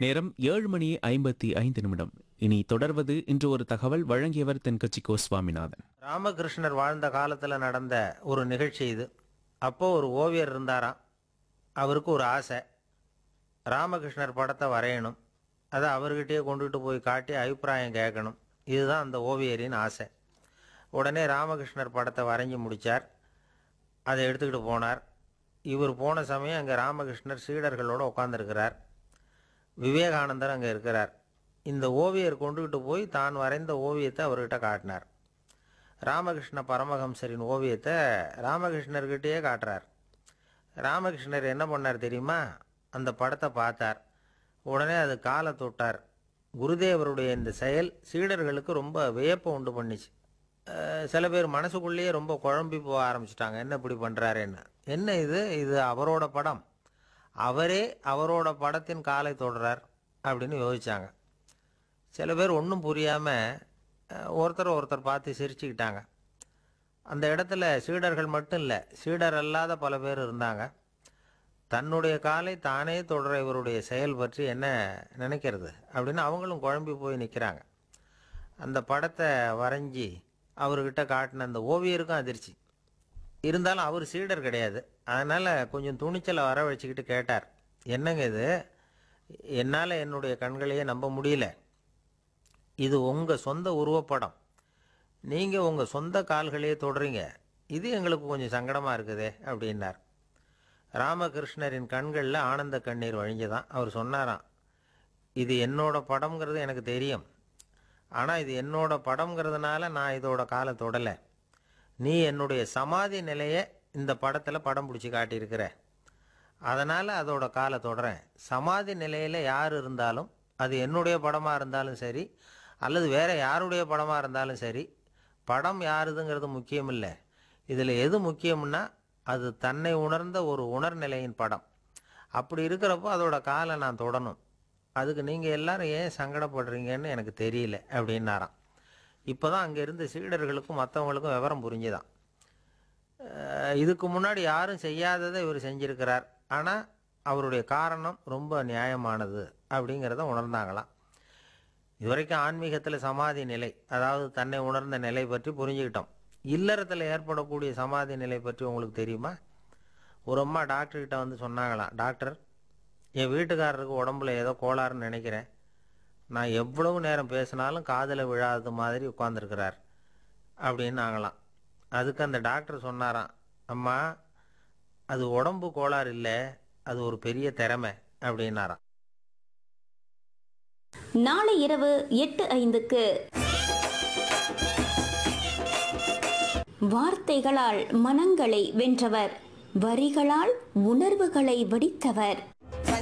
நேரம் ஏழு மணி ஐம்பத்தி ஐந்து நிமிடம் இனி தொடர்வது இன்று ஒரு தகவல் வழங்கியவர் தென்கட்சி கோ சுவாமிநாதன் ராமகிருஷ்ணர் வாழ்ந்த காலத்தில் நடந்த ஒரு நிகழ்ச்சி இது அப்போ ஒரு ஓவியர் இருந்தாராம் அவருக்கு ஒரு ஆசை ராமகிருஷ்ணர் படத்தை வரையணும் அதை அவர்கிட்டயே கொண்டுகிட்டு போய் காட்டி அபிப்பிராயம் கேட்கணும் இதுதான் அந்த ஓவியரின் ஆசை உடனே ராமகிருஷ்ணர் படத்தை வரைஞ்சி முடித்தார் அதை எடுத்துக்கிட்டு போனார் இவர் போன சமயம் அங்கே ராமகிருஷ்ணர் சீடர்களோடு உட்காந்துருக்கிறார் விவேகானந்தர் அங்கே இருக்கிறார் இந்த ஓவியர் கொண்டுகிட்டு போய் தான் வரைந்த ஓவியத்தை அவர்கிட்ட காட்டினார் ராமகிருஷ்ண பரமஹம்சரின் ஓவியத்தை ராமகிருஷ்ணர்கிட்டயே காட்டுறார் ராமகிருஷ்ணர் என்ன பண்ணார் தெரியுமா அந்த படத்தை பார்த்தார் உடனே அது காலை தொட்டார் குருதேவருடைய இந்த செயல் சீடர்களுக்கு ரொம்ப வியப்பை உண்டு பண்ணிச்சு அஹ் சில பேர் மனசுக்குள்ளேயே ரொம்ப குழம்பி போக ஆரம்பிச்சிட்டாங்க என்ன இப்படி பண்ணுறாருன்னு என்ன இது இது அவரோட படம் அவரே அவரோட படத்தின் காலை தொடுறார் அப்படின்னு யோசிச்சாங்க சில பேர் ஒன்றும் புரியாமல் ஒருத்தர் ஒருத்தர் பார்த்து சிரிச்சுக்கிட்டாங்க அந்த இடத்துல சீடர்கள் மட்டும் இல்லை சீடர் அல்லாத பல பேர் இருந்தாங்க தன்னுடைய காலை தானே தொடர இவருடைய செயல் பற்றி என்ன நினைக்கிறது அப்படின்னு அவங்களும் குழம்பி போய் நிற்கிறாங்க அந்த படத்தை வரைஞ்சி அவர்கிட்ட காட்டின அந்த ஓவியருக்கும் அதிர்ச்சி இருந்தாலும் அவர் சீடர் கிடையாது அதனால் கொஞ்சம் துணிச்சலை வர வச்சுக்கிட்டு கேட்டார் என்னங்க இது என்னால் என்னுடைய கண்களையே நம்ப முடியல இது உங்கள் சொந்த உருவப்படம் நீங்கள் உங்கள் சொந்த கால்களையே தொடுறீங்க இது எங்களுக்கு கொஞ்சம் சங்கடமாக இருக்குதே அப்படின்னார் ராமகிருஷ்ணரின் கண்களில் ஆனந்த கண்ணீர் வழிஞ்சதான் அவர் சொன்னாராம் இது என்னோட படம்ங்கிறது எனக்கு தெரியும் ஆனால் இது என்னோட படம்ங்கிறதுனால நான் இதோட காலை தொடலை நீ என்னுடைய சமாதி நிலையை இந்த படத்தில் படம் பிடிச்சி காட்டியிருக்கிற அதனால் அதோட காலை தொடறேன் சமாதி நிலையில் யார் இருந்தாலும் அது என்னுடைய படமாக இருந்தாலும் சரி அல்லது வேறு யாருடைய படமாக இருந்தாலும் சரி படம் யாருதுங்கிறது முக்கியம் இல்லை இதில் எது முக்கியம்னா அது தன்னை உணர்ந்த ஒரு உணர்நிலையின் படம் அப்படி இருக்கிறப்போ அதோட காலை நான் தொடணும் அதுக்கு நீங்கள் எல்லாரும் ஏன் சங்கடப்படுறீங்கன்னு எனக்கு தெரியல அப்படின்னாராம் இப்போ தான் அங்கே இருந்த சீடர்களுக்கும் மற்றவங்களுக்கும் விவரம் புரிஞ்சுதான் அஹ் இதுக்கு முன்னாடி யாரும் செய்யாததை இவர் செஞ்சிருக்கிறார் ஆனால் அவருடைய காரணம் ரொம்ப நியாயமானது அப்படிங்கிறத உணர்ந்தாங்களாம் இதுவரைக்கும் ஆன்மீகத்தில் சமாதி நிலை அதாவது தன்னை உணர்ந்த நிலை பற்றி புரிஞ்சுக்கிட்டோம் இல்லறத்தில் ஏற்படக்கூடிய சமாதி நிலை பற்றி உங்களுக்கு தெரியுமா ஒரு அம்மா டாக்டர்கிட்ட வந்து சொன்னாங்களாம் டாக்டர் என் வீட்டுக்காரருக்கு உடம்புல ஏதோ கோளாறுன்னு நினைக்கிறேன் நான் எவ்வளவு நேரம் பேசினாலும் காதில் விழாதது மாதிரி உட்காந்துருக்கிறார் அப்படின்னாங்களாம் அதுக்கு அந்த டாக்டர் சொன்னாராம் அம்மா அது உடம்பு கோளாறு இல்லை அது ஒரு பெரிய திறமை அப்படின்னாராம் நாளை இரவு எட்டு ஐந்துக்கு வார்த்தைகளால் மனங்களை வென்றவர் வரிகளால் உணர்வுகளை வடித்தவர்